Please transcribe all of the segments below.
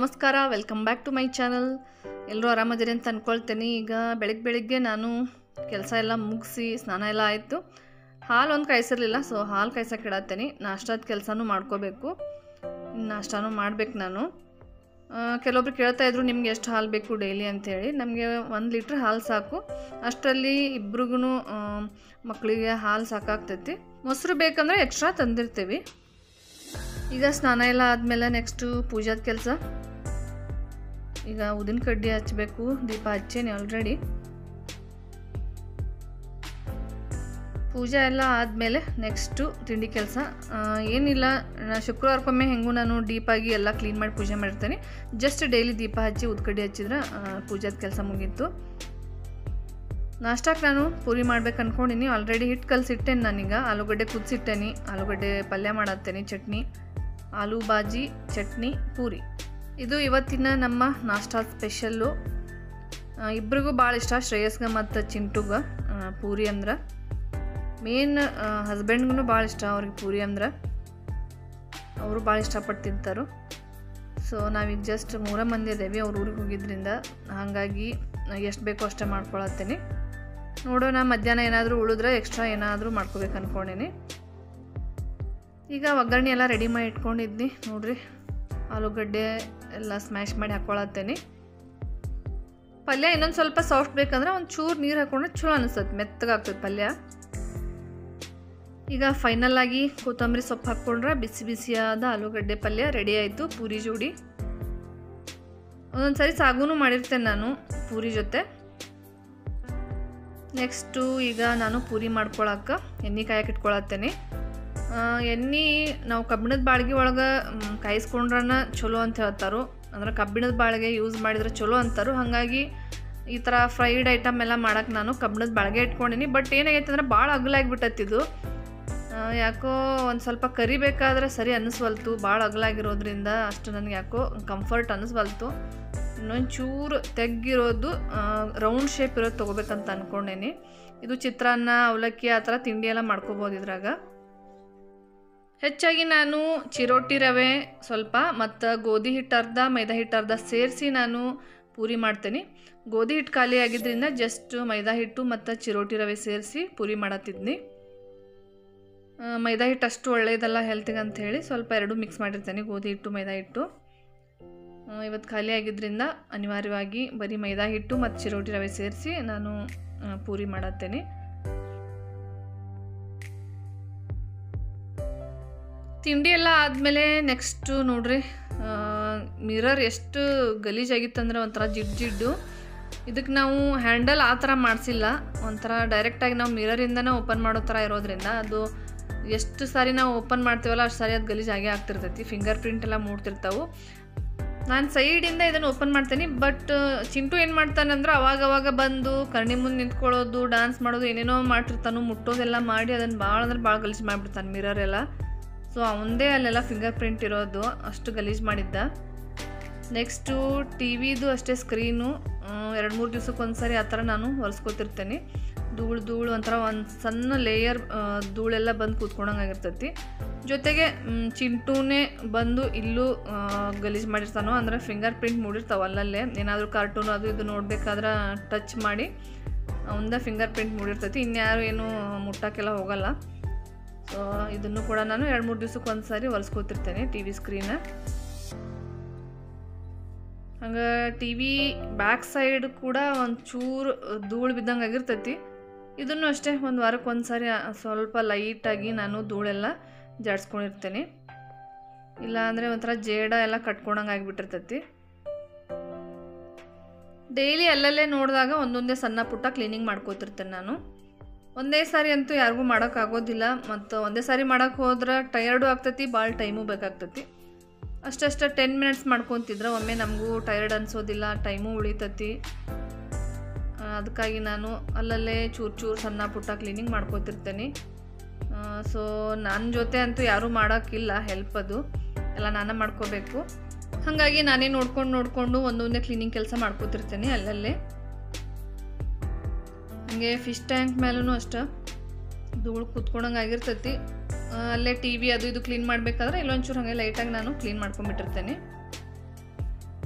ನಮಸ್ಕಾರ welcome back to my channel ಎಲ್ಲರೂ ಆರಾಮದಿರಿ ಅಂತ ಅಂದ್ಕೊಳ್ತೇನೆ ಈಗ ಬೆಳಗ್ಗೆ ಬೆಳಿಗ್ಗೆ ನಾನು ಕೆಲಸ ಎಲ್ಲ ಮುಗಿಸಿ ಸ್ನಾನ ಎಲ್ಲ ಆಯಿತು ಹಾಲು ಒಂದು ಕಾಯಿಸಿರ್ಲಿಲ್ಲ ಸೊ ಹಾಲು ಕಾಯ್ಸಕ್ಕೆ ಇಡತ್ತೇನೆ ನಾಷ್ಟಾದ ಕೆಲಸನೂ ಮಾಡ್ಕೋಬೇಕು ನಾಷ್ಟಾನೂ ಮಾಡ್ಬೇಕು ನಾನು ಆ, ಕೆಲವೊಬ್ರು ಕೇಳ್ತಾ ಇದ್ರು ನಿಮ್ಗೆ ಎಷ್ಟು ಹಾಲು ಬೇಕು ಡೈಲಿ ಅಂತೇಳಿ ನಮಗೆ ಒಂದು ಲೀಟ್ರ್ ಹಾಲು ಸಾಕು ಅಷ್ಟರಲ್ಲಿ ಇಬ್ರಿಗೂ ಮಕ್ಕಳಿಗೆ ಹಾಲು ಸಾಕಾಗ್ತೈತಿ ಮೊಸರು ಬೇಕಂದ್ರೆ ಎಕ್ಸ್ಟ್ರಾ ತಂದಿರ್ತೀವಿ ಈಗ ಸ್ನಾನ ಎಲ್ಲ ಆದಮೇಲೆ ನೆಕ್ಸ್ಟು ಪೂಜಾದ ಕೆಲಸ ಈಗ ಉದಿನ ಕಡ್ಡಿ ಹಚ್ಚಬೇಕು ದೀಪ ಹಚ್ಚೇನಿ ಆಲ್ರೆಡಿ ಪೂಜೆ ಎಲ್ಲ ಆದಮೇಲೆ ನೆಕ್ಸ್ಟು ತಿಂಡಿ ಕೆಲಸ ಏನಿಲ್ಲ ನಾ ಶುಕ್ರವಾರಕ್ಕೊಮ್ಮೆ ಹೆಂಗೂ ನಾನು ಡೀಪಾಗಿ ಎಲ್ಲ ಕ್ಲೀನ್ ಮಾಡಿ ಪೂಜೆ ಮಾಡಿರ್ತೇನೆ ಜಸ್ಟ್ ಡೈಲಿ ದೀಪ ಹಚ್ಚಿ ಉದ್ಕಡ್ಡಿ ಹಚ್ಚಿದ್ರೆ ಆ, ಪೂಜಾದ ಕೆಲಸ ಮುಗೀತು ನಾಷ್ಟಕ್ಕೆ ನಾನು ಪೂರಿ ಮಾಡ್ಬೇಕು ಅನ್ಕೊಂಡಿನಿ ಆಲ್ರೆಡಿ ಹಿಟ್ಟು ಕಲಸಿಟ್ಟೇನೆ ನಾನೀಗ ಆಲೂಗಡ್ಡೆ ಕುದಿಸಿಟ್ಟೇನಿ ಆಲೂಗಡ್ಡೆ ಪಲ್ಯ ಮಾಡತ್ತೇನೆ ಚಟ್ನಿ ಆಲೂ ಬಾಜಿ ಚಟ್ನಿ ಪೂರಿ ಇದು ಇವತ್ತಿನ ನಮ್ಮ ನಾಷ್ಟಾ ಸ್ಪೆಷಲ್ಲು ಇಬ್ರಿಗೂ ಭಾಳ ಇಷ್ಟ ಶ್ರೇಯಸ್ಗೆ ಮತ್ತು ಚಿಂಟುಗೆ ಆ, ಪೂರಿ ಅಂದ್ರೆ ಮೇನ್ ಹಸ್ಬೆಂಡ್ಗೂ ಭಾಳ ಇಷ್ಟ ಅವ್ರಿಗೆ ಪೂರಿ ಅಂದ್ರೆ ಅವರು ಭಾಳ ಇಷ್ಟಪಟ್ಟು ತಿಂತಾರೆ ಸೊ ನಾವೀಗ ಜಸ್ಟ್ ಮೂರ ಮಂದಿ ಇದ್ದೇವೆ ಅವ್ರ ಊರಿಗೆ ಹೋಗಿದ್ರಿಂದ ಹಾಗಾಗಿ ಎಷ್ಟು ಬೇಕೋ ಅಷ್ಟೇ ಮಾಡ್ಕೊಳತ್ತೇನೆ ನೋಡೋಣ ಮಧ್ಯಾಹ್ನ ಏನಾದರೂ ಉಳಿದ್ರೆ ಎಕ್ಸ್ಟ್ರಾ ಏನಾದರೂ ಮಾಡ್ಕೋಬೇಕು ಅಂದ್ಕೊಂಡೀನಿ ಈಗ ಒಗ್ಗರಣೆ ಎಲ್ಲ ರೆಡಿ ಮಾಡಿ ಇಟ್ಕೊಂಡಿದ್ನಿ ನೋಡ್ರಿ ಆಲೂಗಡ್ಡೆ ಎಲ್ಲ ಸ್ಮ್ಯಾಶ್ ಮಾಡಿ ಹಾಕ್ಕೊಳತ್ತೇನೆ ಪಲ್ಯ ಇನ್ನೊಂದು ಸ್ವಲ್ಪ ಸಾಫ್ಟ್ ಬೇಕಂದ್ರೆ ಒಂದು ಚೂರು ನೀರು ಹಾಕೊಂಡ್ರೆ ಚಲೋ ಅನಿಸ್ತದೆ ಮೆತ್ತಗಾಗ್ತದೆ ಪಲ್ಯ ಈಗ ಫೈನಲ್ ಆಗಿ ಕೊತ್ತಂಬರಿ ಸೊಪ್ಪು ಹಾಕ್ಕೊಂಡ್ರೆ ಬಿಸಿ ಬಿಸಿಯಾದ ಆಲೂಗಡ್ಡೆ ಪಲ್ಯ ರೆಡಿ ಆಯಿತು ಪೂರಿ ಜೋಡಿ ಒಂದೊಂದು ಸರಿ ಸಾಗುನು ಮಾಡಿರ್ತೇನೆ ನಾನು ಪೂರಿ ಜೊತೆ ನೆಕ್ಸ್ಟು ಈಗ ನಾನು ಪೂರಿ ಮಾಡ್ಕೊಳಕ್ಕೆ ಎಣ್ಣೆ ಕಾಯಕ್ಕೆ ಇಟ್ಕೊಳತ್ತೇನೆ ಆ, ಎಣ್ಣೆ ನಾವು ಕಬ್ಬಿಣದ ಬಾಳ್ಗೆ ಒಳಗೆ ಕಾಯಿಸ್ಕೊಂಡ್ರನ ಚಲೋ ಅಂತ ಹೇಳ್ತಾರೋ ಅಂದ್ರೆ ಕಬ್ಬಿಣದ ಬಾಳಿಗೆ ಯೂಸ್ ಮಾಡಿದ್ರೆ ಚಲೋ ಅಂತಾರೋ ಹಾಗಾಗಿ ಈ ಥರ ಫ್ರೈಡ್ ಐಟಮ್ ಎಲ್ಲ ಮಾಡಕ್ಕೆ ನಾನು ಕಬ್ಬಿಣದ ಬಾಳಿಗೆ ಇಟ್ಕೊಂಡಿನಿ ಬಟ್ ಏನಾಗೈತೆ ಅಂದ್ರೆ ಭಾಳ ಅಗಲಾಗಿಬಿಟ್ಟತ್ತಿದು ಯಾಕೋ ಒಂದು ಸ್ವಲ್ಪ ಕರಿಬೇಕಾದ್ರೆ ಸರಿ ಅನ್ನಿಸ್ವಲ್ತು ಭಾಳ ಅಗಲಾಗಿರೋದ್ರಿಂದ ಅಷ್ಟು ನನಗೆ ಯಾಕೋ ಕಂಫರ್ಟ್ ಅನ್ನಿಸ್ವಲ್ತು ಇನ್ನೊಂದು ಚೂರು ತೆಗ್ಗಿರೋದು ರೌಂಡ್ ಶೇಪ್ ಇರೋದು ತೊಗೋಬೇಕಂತ ಅಂದ್ಕೊಂಡೇನಿ ಇದು ಚಿತ್ರಾನ್ನ ಅವಲಕ್ಕಿ ಆ ಥರ ತಿಂಡಿ ಎಲ್ಲ ಮಾಡ್ಕೋಬೋದು ಇದ್ರಾಗ ಹೆಚ್ಚಾಗಿ ನಾನು ಚಿರೋಟಿ ರವೆ ಸ್ವಲ್ಪ ಮತ್ತು ಗೋಧಿ ಹಿಟ್ಟು ಅರ್ಧ ಮೈದಾ ಹಿಟ್ಟು ಅರ್ಧ ಸೇರಿಸಿ ನಾನು ಪೂರಿ ಮಾಡ್ತೇನೆ ಗೋಧಿ ಹಿಟ್ಟು ಖಾಲಿ ಆಗಿದ್ದರಿಂದ ಜಸ್ಟ್ ಮೈದಾ ಹಿಟ್ಟು ಮತ್ತು ಚಿರೋಟಿ ರವೆ ಸೇರಿಸಿ ಪೂರಿ ಮಾಡತ್ತಿದ್ನಿ ಆ, ಮೈದಾ ಹಿಟ್ಟು ಅಷ್ಟು ಒಳ್ಳೆಯದಲ್ಲ ಹೆಲ್ತಿಗೆ ಅಂತ ಹೇಳಿ ಸ್ವಲ್ಪ ಎರಡು ಮಿಕ್ಸ್ ಮಾಡಿರ್ತೇನೆ ಗೋಧಿ ಹಿಟ್ಟು ಮೈದಾ ಹಿಟ್ಟು ಆ, ಇವತ್ತು ಖಾಲಿ ಆಗಿದ್ದರಿಂದ ಅನಿವಾರ್ಯವಾಗಿ ಬರೀ ಮೈದಾ ಹಿಟ್ಟು ಮತ್ತು ಚಿರೋಟಿ ರವೆ ಸೇರಿಸಿ ನಾನು ಆ, ಪೂರಿ ಮಾಡತ್ತೇನೆ ತಿಂಡಿ ಎಲ್ಲ ಆದಮೇಲೆ ನೆಕ್ಸ್ಟು ನೋಡ್ರಿ ಮಿರರ್ ಎಷ್ಟು ಗಲೀಜಾಗಿತ್ತಂದ್ರೆ ಒಂಥರ ಜಿಡ್ ಜಿಡ್ಡು ಇದಕ್ಕೆ ನಾವು ಹ್ಯಾಂಡಲ್ ಆ ಥರ ಮಾಡಿಸಿಲ್ಲ ಒಂಥರ ಡೈರೆಕ್ಟಾಗಿ ನಾವು ಮಿರರಿಂದನೇ ಓಪನ್ ಮಾಡೋ ಥರ ಇರೋದ್ರಿಂದ ಅದು ಎಷ್ಟು ಸಾರಿ ನಾವು ಓಪನ್ ಮಾಡ್ತೀವಲ್ಲ ಅಷ್ಟು ಸಾರಿ ಅದು ಗಲೀಜ್ ಆಗೇ ಆಗ್ತಿರ್ತೈತಿ ಫಿಂಗರ್ ಪ್ರಿಂಟ್ ಎಲ್ಲ ಮೂಡ್ತಿರ್ತಾವೆ ನಾನು ಸೈಡಿಂದ ಇದನ್ನು ಓಪನ್ ಮಾಡ್ತೀನಿ ಬಟ್ ಚಿಂಟು ಏನು ಮಾಡ್ತಾನಂದ್ರೆ ಅವಾಗ ಅವಾಗ ಬಂದು ಕರ್ಣಿ ಮುಂದೆ ನಿಂತ್ಕೊಳ್ಳೋದು ಡಾನ್ಸ್ ಮಾಡೋದು ಏನೇನೋ ಮಾಡ್ತಿರ್ತಾನು ಮುಟ್ಟೋದೆಲ್ಲ ಮಾಡಿ ಅದನ್ನು ಭಾಳ ಅಂದ್ರೆ ಭಾಳ ಗಲೀಜು ಮಾಡಿಬಿಡ್ತಾನೆ ಮಿರರ್ ಎಲ್ಲ ಸೊ ಅವಂದೇ ಅಲ್ಲೆಲ್ಲ ಫಿಂಗರ್ ಪ್ರಿಂಟ್ ಇರೋದು ಅಷ್ಟು ಗಲೀಜು ಮಾಡಿದ್ದ ನೆಕ್ಸ್ಟು ಟಿ ವಿದು ಅಷ್ಟೇ ಸ್ಕ್ರೀನು ಎರಡು ಮೂರು ದಿವ್ಸಕ್ಕೆ ಒಂದ್ಸರಿ ಆ ಥರ ನಾನು ಒರೆಸ್ಕೊತಿರ್ತೇನೆ ಧೂಳು ಧೂಳು ಒಂಥರ ಒಂದು ಸಣ್ಣ ಲೇಯರ್ ಧೂಳೆಲ್ಲ ಬಂದು ಕೂತ್ಕೊಂಡಂಗೆ ಆಗಿರ್ತೈತಿ ಜೊತೆಗೆ ಮ್, ಚಿಂಟೂನೇ ಬಂದು ಇಲ್ಲೂ ಗಲೀಜು ಮಾಡಿರ್ತಾನೋ ಅಂದ್ರೆ ಫಿಂಗರ್ ಪ್ರಿಂಟ್ ಮೂಡಿರ್ತಾವೆ ಅಲ್ಲಲ್ಲೇ ಏನಾದರೂ ಕಾರ್ಟೂನ್ ಅದು ಇದು ನೋಡ್ಬೇಕಾದ್ರೆ ಟಚ್ ಮಾಡಿ ಅವಂದ ಫಿಂಗರ್ ಪ್ರಿಂಟ್ ಮೂಡಿರ್ತೈತಿ ಇನ್ಯಾರು ಏನು ಮುಟ್ಟಕ್ಕೆಲ್ಲ ಹೋಗಲ್ಲ ಸೊ ಇದನ್ನು ಕೂಡ ನಾನು ಎರಡು ಮೂರು ದಿವ್ಸಕ್ಕೆ ಒಂದು ಸಾರಿ ಒರೆಸ್ಕೊತಿರ್ತೇನೆ ಟಿ ವಿ ಸ್ಕ್ರೀನ ಹಂಗೆ ಟಿ ವಿ ಬ್ಯಾಕ್ ಸೈಡ್ ಕೂಡ ಒಂದು ಚೂರು ಧೂಳು ಬಿದ್ದಂಗೆ ಆಗಿರ್ತೈತಿ ಇದನ್ನು ಅಷ್ಟೇ ಒಂದು ವಾರಕ್ಕೆ ಒಂದು ಸಾರಿ ಆ- ಸ್ವಲ್ಪ ಲೈಟಾಗಿ ನಾನು ಧೂಳೆಲ್ಲ ಜಾಡ್ಸ್ಕೊಂಡಿರ್ತೇನೆ ಇಲ್ಲ ಅಂದರೆ ಒಂಥರ ಜೇಡ ಎಲ್ಲ ಕಟ್ಕೊಂಡಂಗೆ ಆಗಿಬಿಟ್ಟಿರ್ತೈತಿ ಡೈಲಿ ಅಲ್ಲಲ್ಲೇ ನೋಡಿದಾಗ ಒಂದೊಂದೇ ಸಣ್ಣ ಪುಟ್ಟ ಕ್ಲೀನಿಂಗ್ ಮಾಡ್ಕೋತಿರ್ತೇನೆ ನಾನು ಒಂದೇ ಸಾರಿ ಅಂತೂ ಯಾರಿಗೂ ಮಾಡೋಕ್ಕಾಗೋದಿಲ್ಲ ಮತ್ತು ಒಂದೇ ಸಾರಿ ಮಾಡೋಕೆ ಹೋದ್ರೆ ಟಯರ್ಡು ಆಗ್ತೈತಿ ಭಾಳ ಟೈಮು ಬೇಕಾಗ್ತೈತಿ ಅಷ್ಟಷ್ಟ ಟೆನ್ ಮಿನಿಟ್ಸ್ ಮಾಡ್ಕೊತಿದ್ರೆ ಒಮ್ಮೆ ನಮಗೂ ಟಯರ್ಡ್ ಅನ್ಸೋದಿಲ್ಲ ಟೈಮು ಉಳಿತೈತಿ ಆ, ಅದಕ್ಕಾಗಿ ನಾನು ಅಲ್ಲಲ್ಲೇ ಚೂರು ಚೂರು ಸಣ್ಣ ಪುಟ್ಟ ಕ್ಲೀನಿಂಗ್ ಮಾಡ್ಕೋತಿರ್ತೇನೆ ಸೊ ನನ್ನ ಜೊತೆ ಅಂತೂ ಯಾರೂ ಮಾಡೋಕ್ಕಿಲ್ಲ ಹೆಲ್ಪ್ ಅದು ಎಲ್ಲ ನಾನೇ ಮಾಡ್ಕೋಬೇಕು ಹಾಗಾಗಿ ನಾನೇ ನೋಡ್ಕೊಂಡು ನೋಡಿಕೊಂಡು ಒಂದೊಂದೇ ಕ್ಲೀನಿಂಗ್ ಕೆಲಸ ಮಾಡ್ಕೋತಿರ್ತೇನೆ ಅಲ್ಲಲ್ಲೇ ಹಾಗೆ ಫಿಶ್ ಟ್ಯಾಂಕ್ ಮೇಲೂ ಅಷ್ಟೇ ಧೂಳು ಕೂತ್ಕೊಂಡಂಗೆ ಆಗಿರ್ತೈತಿ ಆ, ಅಲ್ಲೇ ಟಿ ವಿ ಅದು ಇದು ಕ್ಲೀನ್ ಮಾಡಬೇಕಾದ್ರೆ ಇಲ್ಲೊಂಚೂರು ಹಾಗೆ ಲೈಟಾಗಿ ನಾನು ಕ್ಲೀನ್ ಮಾಡ್ಕೊಂಬಿಟ್ಟಿರ್ತೇನೆ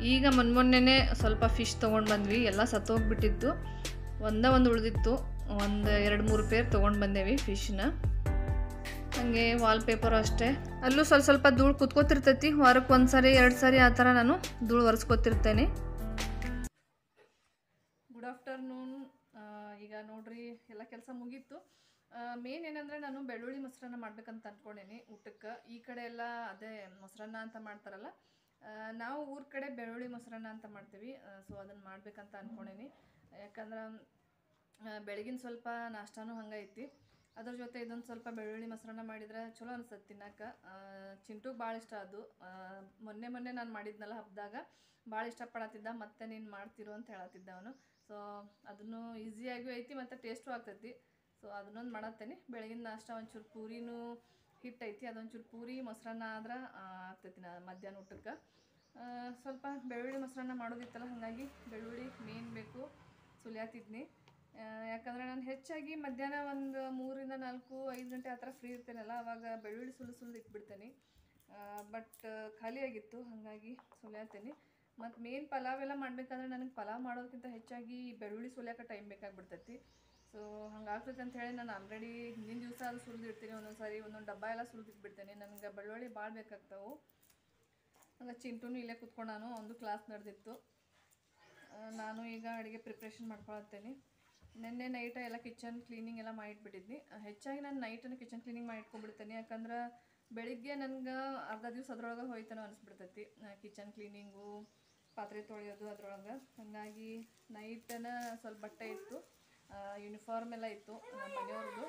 ಈಗ ಮೊನ್ನೆ ಸ್ವಲ್ಪ ಫಿಶ್ ತೊಗೊಂಡು ಬಂದ್ವಿ ಎಲ್ಲ ಸತ್ತೋಗ್ಬಿಟ್ಟಿತ್ತು ಒಂದೇ ಒಂದು ಉಳಿದಿತ್ತು ಒಂದು ಎರಡು ಮೂರು ಪೇರ್ ತೊಗೊಂಡು ಬಂದೇವಿ ಫಿಶ್ನ ಹಾಗೆ ವಾಲ್ಪೇಪರು ಅಷ್ಟೇ ಅಲ್ಲೂ ಸ್ವಲ್ಪ ಸ್ವಲ್ಪ ಧೂಳು ಕುತ್ಕೋತಿರ್ತೈತಿ ವಾರಕ್ಕೆ ಒಂದು ಸಾರಿ ಎರಡು ಸಾರಿ ಆ ಥರ ನಾನು ಧೂಳು ಒರೆಸ್ಕೊತಿರ್ತೇನೆ ಗುಡ್ ಆಫ್ಟರ್ನೂನ್ ಈಗ ನೋಡ್ರಿ ಎಲ್ಲ ಕೆಲಸ ಮುಗೀತು ಮೇನ್ ಏನಂದರೆ ನಾನು ಬೆಳ್ಳುಳ್ಳಿ ಮೊಸರನ್ನ ಮಾಡ್ಬೇಕಂತ ಅಂದ್ಕೊಂಡೇನಿ ಊಟಕ್ಕೆ ಈ ಕಡೆ ಎಲ್ಲ ಅದೇ ಮೊಸರನ್ನ ಅಂತ ಮಾಡ್ತಾರಲ್ಲ ಆ, ನಾವು ಊರ ಕಡೆ ಬೆಳ್ಳುಳ್ಳಿ ಮೊಸರನ್ನ ಅಂತ ಮಾಡ್ತೀವಿ ಸೊ ಅದನ್ನು ಮಾಡ್ಬೇಕಂತ ಅಂದ್ಕೊಂಡೇನಿ ಯಾಕಂದ್ರೆ ಆ, ಬೆಳಗಿನ ಸ್ವಲ್ಪ ನಾಷ್ಟಾನೂ ಹಂಗೈತಿ ಅದ್ರ ಜೊತೆ ಇದೊಂದು ಸ್ವಲ್ಪ ಬೆಳ್ಳುಳ್ಳಿ ಮೊಸರನ್ನ ಮಾಡಿದ್ರೆ ಚಲೋ ಅನ್ಸತ್ತೆ ತಿನ್ನಕ್ಕೆ ಚಿಂಟುಗೆ ಭಾಳ ಇಷ್ಟ ಅದು ಆ, ಮೊನ್ನೆ ಮೊನ್ನೆ ನಾನು ಮಾಡಿದ್ನಲ್ಲ ಹಬ್ಬದಾಗ ಭಾಳ ಇಷ್ಟಪಡತ್ತಿದ್ದ ಮತ್ತೆ ನೀನು ಮಾಡ್ತಿರು ಅಂತ ಹೇಳತ್ತಿದ್ದ ಅವನು ಸೊ ಅದನ್ನು ಈಸಿಯಾಗೂ ಐತಿ ಮತ್ತು ಟೇಸ್ಟು ಆಗ್ತೈತಿ ಸೊ ಅದನ್ನೊಂದು ಮಾಡತ್ತೇನೆ ಬೆಳಗಿನ ನಾಷ್ಟ ಒಂಚೂರು ಪೂರಿನೂ ಹಿಟ್ಟು ಐತಿ ಅದೊಂಚೂರು ಪೂರಿ ಮೊಸರನ್ನ ಆದ್ರೆ ಆ, ಆಗ್ತೈತಿ ನಾ ಮಧ್ಯಾಹ್ನ ಊಟಕ್ಕೆ ಆ, ಸ್ವಲ್ಪ ಬೆಳ್ಳುಳ್ಳಿ ಮೊಸರನ್ನ ಮಾಡೋದಿತ್ತಲ್ಲ ಹಾಗಾಗಿ ಬೆಳ್ಳುಳ್ಳಿ ಮೇನ್ ಬೇಕು ಸುಲಿಯಾತಿದ್ನಿ ಆ, ಯಾಕಂದ್ರೆ ನಾನು ಹೆಚ್ಚಾಗಿ ಮಧ್ಯಾಹ್ನ ಒಂದು ಮೂರಿಂದ ನಾಲ್ಕು ಐದು ಗಂಟೆ ಆ ಥರ ಫ್ರೀ ಇರ್ತೇನಲ್ಲ ಅವಾಗ ಬೆಳ್ಳುಳ್ಳಿ ಸುಲು ಸುಲಿದು ಇಟ್ಬಿಡ್ತೇನೆ ಬಟ್ ಖಾಲಿಯಾಗಿತ್ತು ಹಾಗಾಗಿ ಸುಲಿಯಾತೇನೆ ಮತ್ತು ಮೇನ್ ಪಲಾವ್ ಎಲ್ಲ ಮಾಡಬೇಕಾದ್ರೆ ನನಗೆ ಪಲಾವ್ ಮಾಡೋದಕ್ಕಿಂತ ಹೆಚ್ಚಾಗಿ ಬೆಳ್ಳುಳ್ಳಿ ಸುಲಿಯೋಕೆ ಟೈಮ್ ಬೇಕಾಗ್ಬಿಡ್ತೈತಿ ಸೊ ಹಂಗಾಗ್ತೈತೆ ಅಂತ ಹೇಳಿ ನಾನು ಆಲ್ರೆಡಿ ಹಿಂದಿನ ದಿವಸ ಅದು ಸುಲಿದಿಡ್ತೀನಿ ಒಂದೊಂದು ಸಾರಿ ಒಂದೊಂದು ಡಬ್ಬ ಎಲ್ಲ ಸುಲಿದಿಟ್ಬಿಡ್ತೇನೆ ನನಗೆ ಬೆಳ್ಳುಳ್ಳಿ ಭಾಳ ಬೇಕಾಗ್ತಾವೆ ಹಂಗೆ ಚಿಂಟುನು ಇಲ್ಲೇ ಕುತ್ಕೊಂಡಾನು ಒಂದು ಕ್ಲಾಸ್ ನಡೆದಿತ್ತು ಆ, ನಾನು ಈಗ ಅಡುಗೆ ಪ್ರಿಪ್ರೇಷನ್ ಮಾಡ್ಕೊಳತ್ತೇನೆ ನಿನ್ನೆ ನೈಟ ಎಲ್ಲ ಕಿಚನ್ ಕ್ಲೀನಿಂಗ್ ಎಲ್ಲ ಮಾಡಿಟ್ಬಿಟ್ಟಿದ್ನಿ ಆ, ಹೆಚ್ಚಾಗಿ ನಾನು ನೈಟನ್ನು ಕಿಚನ್ ಕ್ಲೀನಿಂಗ್ ಮಾಡಿ ಇಟ್ಕೊಂಡ್ಬಿಡ್ತೇನೆ ಯಾಕಂದ್ರೆ ಬೆಳಿಗ್ಗೆ ನನಗೆ ಅರ್ಧ ದಿವಸ ಅದ್ರೊಳಗೆ ಹೋಯ್ತಾನೋ ಅನಿಸ್ಬಿಡ್ತೈತಿ ಕಿಚನ್ ಕ್ಲೀನಿಂಗು ಪಾತ್ರೆ ತೊಳೆಯೋದು ಅದ್ರೊಳಗೆ ಹಾಗಾಗಿ ನೈಟನ ಸ್ವಲ್ಪ ಬಟ್ಟೆ ಇತ್ತು ಯೂನಿಫಾರ್ಮ್ ಎಲ್ಲ ಇತ್ತು ನಮ್ಮ ಮನೆಯವ್ರದ್ದು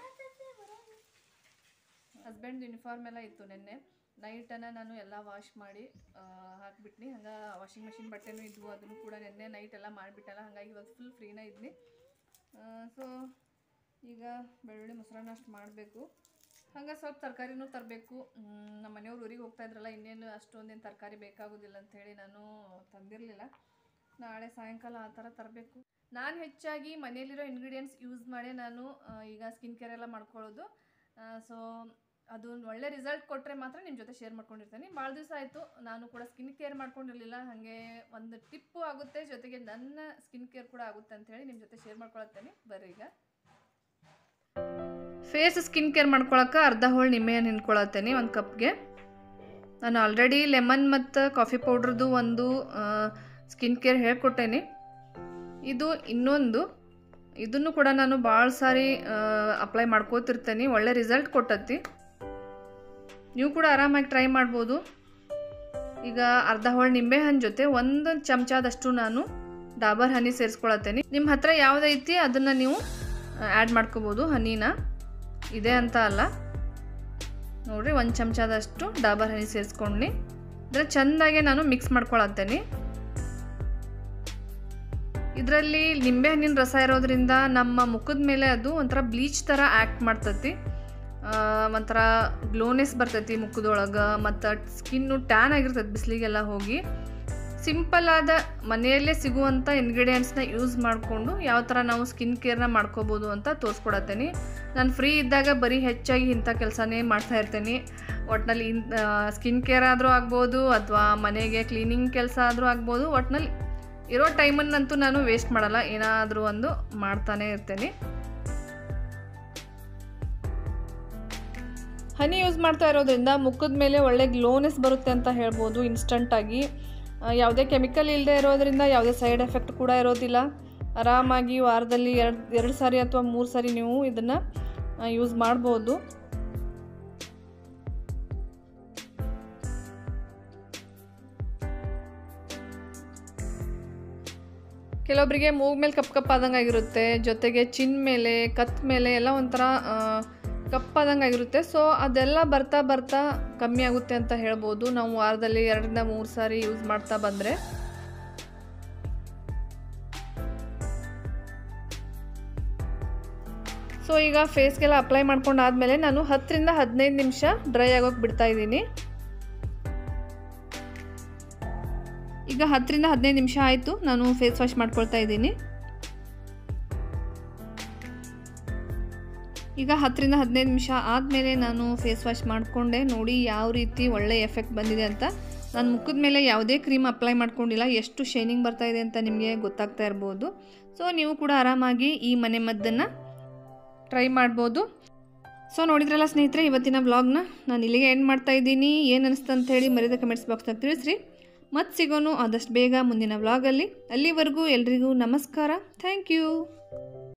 ಹಸ್ಬೆಂಡ್ ಯೂನಿಫಾರ್ಮ್ ಎಲ್ಲ ಇತ್ತು ನಿನ್ನೆ ನೈಟನ್ನು ನಾನು ಎಲ್ಲ ವಾಶ್ ಮಾಡಿ ಹಾಕ್ಬಿಟ್ನಿ ಹಂಗೆ ವಾಷಿಂಗ್ ಮೆಷಿನ್ ಬಟ್ಟೆನೂ ಇದ್ವು ಅದನ್ನು ಕೂಡ ನಿನ್ನೆ ನೈಟ್ ಎಲ್ಲ ಮಾಡಿಬಿಟ್ಟಲ್ಲ ಹಾಗಾಗಿ ಇವತ್ತು ಫುಲ್ ಫ್ರೀನ ಇದ್ನಿ ಸೊ ಈಗ ಬೆಳ್ಳುಳ್ಳಿ ಮೊಸರನ್ನ ಅಷ್ಟು ಮಾಡಬೇಕು ಹಂಗೆ ಸ್ವಲ್ಪ ತರಕಾರಿನೂ ತರಬೇಕು ನಮ್ಮ ಮನೆಯವ್ರು ಊರಿಗೆ ಹೋಗ್ತಾ ಇದ್ರಲ್ಲ ಇನ್ನೇನು ಅಷ್ಟೊಂದೇನು ತರಕಾರಿ ಬೇಕಾಗೋದಿಲ್ಲ ಅಂಥೇಳಿ ನಾನು ತಂದಿರಲಿಲ್ಲ ನಾಳೆ ಸಾಯಂಕಾಲ ಆ ಥರ ತರಬೇಕು ನಾನು ಹೆಚ್ಚಾಗಿ ಮನೆಯಲ್ಲಿರೋ ಇಂಗ್ರೀಡಿಯೆಂಟ್ಸ್ ಯೂಸ್ ಮಾಡಿ ನಾನು ಆ, ಈಗ ಸ್ಕಿನ್ ಕೇರ್ ಎಲ್ಲ ಮಾಡ್ಕೊಳ್ಳೋದು ಸೊ ಅದು ಒಂದ್ ಒಳ್ಳೆ ರಿಸಲ್ಟ್ ಕೊಟ್ಟರೆ ಮಾತ್ರ ನಿಮ್ಮ ಜೊತೆ ಶೇರ್ ಮಾಡ್ಕೊಂಡಿರ್ತೇನೆ ಭಾಳ ದಿವಸ ಆಯಿತು ನಾನು ಕೂಡ ಸ್ಕಿನ್ ಕೇರ್ ಮಾಡ್ಕೊಂಡಿರಲಿಲ್ಲ ಹಾಗೆ ಒಂದು ಟಿಪ್ಪು ಆಗುತ್ತೆ ಜೊತೆಗೆ ನನ್ನ ಸ್ಕಿನ್ ಕೇರ್ ಕೂಡ ಆಗುತ್ತೆ ಅಂತ ಹೇಳಿ ನಿಮ್ಮ ಜೊತೆ ಶೇರ್ ಮಾಡ್ಕೊಳತ್ತೇನೆ ಬರ್ರಿ ಈಗ ಫೇಸ್ ಸ್ಕಿನ್ ಕೇರ್ ಮಾಡ್ಕೊಳಕ್ಕೆ ಅರ್ಧ ಹೋಳು ನಿಂಬೆಹಣ್ಣು ಹಿಂಡ್ಕೊಳತ್ತೇನೆ ಒಂದು ಕಪ್ಗೆ ನಾನು ಆಲ್ರೆಡಿ ಲೆಮನ್ ಮತ್ತು ಕಾಫಿ ಪೌಡ್ರದ್ದು ಒಂದು ಸ್ಕಿನ್ ಕೇರ್ ಹೇಳ್ಕೊಟ್ಟೇನೆ ಇದು ಇನ್ನೊಂದು ಇದನ್ನು ಕೂಡ ನಾನು ಭಾಳ ಸಾರಿ ಅಪ್ಲೈ ಮಾಡ್ಕೋತಿರ್ತೇನೆ ಒಳ್ಳೆ ರಿಸಲ್ಟ್ ಕೊಟ್ಟತಿ ನೀವು ಕೂಡ ಆರಾಮಾಗಿ ಟ್ರೈ ಮಾಡ್ಬೋದು ಈಗ ಅರ್ಧ ಹೋಳು ನಿಂಬೆಹಣ್ಣು ಜೊತೆ ಒಂದು ಚಮಚದಷ್ಟು ನಾನು ಡಾಬರ್ ಹನಿ ಸೇರಿಸ್ಕೊಳತ್ತೇನೆ ನಿಮ್ಮ ಹತ್ರ ಯಾವುದೈತಿ ಅದನ್ನು ನೀವು ಆ್ಯಡ್ ಮಾಡ್ಕೋಬೋದು ಹನಿನ ಇದೆ ಅಂತ ಅಲ್ಲ ನೋಡ್ರಿ ಒಂದು ಚಮಚದಷ್ಟು ಡಾಬರ್ ಹನಿ ಸೇರಿಸ್ಕೊಂಡ್ನಿ ಇದನ್ನ ಚೆಂದಾಗೆ ನಾನು ಮಿಕ್ಸ್ ಮಾಡ್ಕೊಳತ್ತೇನೆ ಇದರಲ್ಲಿ ನಿಂಬೆಹಣ್ಣಿನ ರಸ ಇರೋದ್ರಿಂದ ನಮ್ಮ ಮುಖದ ಮೇಲೆ ಅದು ಒಂಥರ ಬ್ಲೀಚ್ ಥರ ಆ್ಯಕ್ಟ್ ಮಾಡ್ತೈತಿ ಆ, ಒಂಥರ ಗ್ಲೋನೆಸ್ ಬರ್ತೈತಿ ಮುಖದೊಳಗೆ ಮತ್ತು ಸ್ಕಿನ್ನು ಟ್ಯಾನ್ ಆಗಿರ್ತೈತಿ ಬಿಸಿಲಿಗೆಲ್ಲ ಹೋಗಿ ಸಿಂಪಲ್ ಆದ ಮನೆಯಲ್ಲೇ ಸಿಗುವಂಥ ಇಂಗ್ರೀಡಿಯೆಂಟ್ಸ್ನ ಯೂಸ್ ಮಾಡಿಕೊಂಡು ಯಾವ ಥರ ನಾವು ಸ್ಕಿನ್ ಕೇರ್ನ ಮಾಡ್ಕೋಬೋದು ಅಂತ ತೋರಿಸ್ಕೊಡತ್ತೇನೆ ನಾನು ಫ್ರೀ ಇದ್ದಾಗ ಬರೀ ಹೆಚ್ಚಾಗಿ ಇಂಥ ಕೆಲಸನೇ ಮಾಡ್ತಾ ಇರ್ತೇನೆ ಒಟ್ನಲ್ಲಿ ಇನ್ ಸ್ಕಿನ್ ಕೇರ್ ಆದರೂ ಆಗ್ಬೋದು ಅಥವಾ ಮನೆಗೆ ಕ್ಲೀನಿಂಗ್ ಕೆಲಸ ಆದರೂ ಆಗ್ಬೋದು ಒಟ್ನಲ್ಲಿ ಇರೋ ಟೈಮನ್ನಂತೂ ನಾನು ವೇಸ್ಟ್ ಮಾಡಲ್ಲ ಏನಾದರೂ ಒಂದು ಮಾಡ್ತಾನೆ ಇರ್ತೇನೆ ಹನಿ ಯೂಸ್ ಮಾಡ್ತಾ ಇರೋದ್ರಿಂದ ಮುಖದ ಮೇಲೆ ಒಳ್ಳೆ ಗ್ಲೋನೆಸ್ ಬರುತ್ತೆ ಅಂತ ಹೇಳ್ಬೋದು ಇನ್ಸ್ಟಂಟಾಗಿ ಯಾವುದೇ ಕೆಮಿಕಲ್ ಇಲ್ಲದೆ ಇರೋದ್ರಿಂದ ಯಾವುದೇ ಸೈಡ್ ಎಫೆಕ್ಟ್ ಕೂಡ ಇರೋದಿಲ್ಲ ಆರಾಮಾಗಿ ವಾರದಲ್ಲಿ ಎರಡು ಎರಡು ಸಾರಿ ಅಥವಾ ಮೂರು ಸಾರಿ ನೀವು ಇದನ್ನು ಯೂಸ್ ಮಾಡ್ಬೋದು ಕೆಲವೊಬ್ಬರಿಗೆ ಮೂಗ್ ಮೇಲೆ ಕಪ್ ಕಪ್ ಆದಂಗೆ ಆಗಿರುತ್ತೆ ಜೊತೆಗೆ ಚಿನ್ ಮೇಲೆ ಕತ್ ಮೇಲೆ ಎಲ್ಲ ಒಂಥರ ಆ, ಕಪ್ಪಾದಂಗೆ ಆಗಿರುತ್ತೆ ಸೊ ಅದೆಲ್ಲ ಬರ್ತಾ ಬರ್ತಾ ಕಮ್ಮಿ ಆಗುತ್ತೆ ಅಂತ ಹೇಳ್ಬೋದು ನಾವು ವಾರದಲ್ಲಿ ಎರಡರಿಂದ ಮೂರು ಸಾರಿ ಯೂಸ್ ಮಾಡ್ತಾ ಬಂದರೆ ಸೊ ಈಗ ಫೇಸ್ಗೆಲ್ಲ ಅಪ್ಲೈ ಮಾಡ್ಕೊಂಡಾದ್ಮೇಲೆ ನಾನು ಹತ್ತರಿಂದ ಹದಿನೈದು ನಿಮಿಷ ಡ್ರೈ ಆಗೋಕೆ ಬಿಡ್ತಾ ಇದ್ದೀನಿ ಈಗ ಹತ್ತರಿಂದ ಹದಿನೈದು ನಿಮಿಷ ಆಯಿತು ನಾನು ಫೇಸ್ ವಾಶ್ ಮಾಡ್ಕೊಳ್ತಾ ಇದ್ದೀನಿ ಈಗ ಹತ್ತರಿಂದ ಹದಿನೈದು ನಿಮಿಷ ಆದಮೇಲೆ ನಾನು ಫೇಸ್ ವಾಶ್ ಮಾಡಿಕೊಂಡೆ ನೋಡಿ ಯಾವ ರೀತಿ ಒಳ್ಳೆ ಎಫೆಕ್ಟ್ ಬಂದಿದೆ ಅಂತ ನಾನು ಮುಖದ ಮೇಲೆ ಯಾವುದೇ ಕ್ರೀಮ್ ಅಪ್ಲೈ ಮಾಡ್ಕೊಂಡಿಲ್ಲ ಎಷ್ಟು ಶೈನಿಂಗ್ ಬರ್ತಾ ಇದೆ ಅಂತ ನಿಮಗೆ ಗೊತ್ತಾಗ್ತಾ ಇರ್ಬೋದು ಸೊ ನೀವು ಕೂಡ ಆರಾಮಾಗಿ ಈ ಮನೆ ಮದ್ದನ್ನು ಟ್ರೈ ಮಾಡ್ಬೋದು ಸೊ ನೋಡಿದ್ರಲ್ಲ ಸ್ನೇಹಿತರೆ ಇವತ್ತಿನ ವ್ಲಾಗ್ನ ನಾನು ಇಲ್ಲಿಗೆ ಎಂಡ್ ಮಾಡ್ತಾ ಇದ್ದೀನಿ ಏನು ಅನಿಸ್ತು ಅಂತ ಹೇಳಿ ಮರಿದ ಕಮೆಂಟ್ಸ್ ಬಾಕ್ಸ್ನಾಗ ತಿಳಿಸ್ರಿ ಮತ್ತೆ ಸಿಗೋನು ಆದಷ್ಟು ಬೇಗ ಮುಂದಿನ ವ್ಲಾಗಲ್ಲಿ ಅಲ್ಲಿವರೆಗೂ ಎಲ್ರಿಗೂ ನಮಸ್ಕಾರ ಥ್ಯಾಂಕ್ ಯು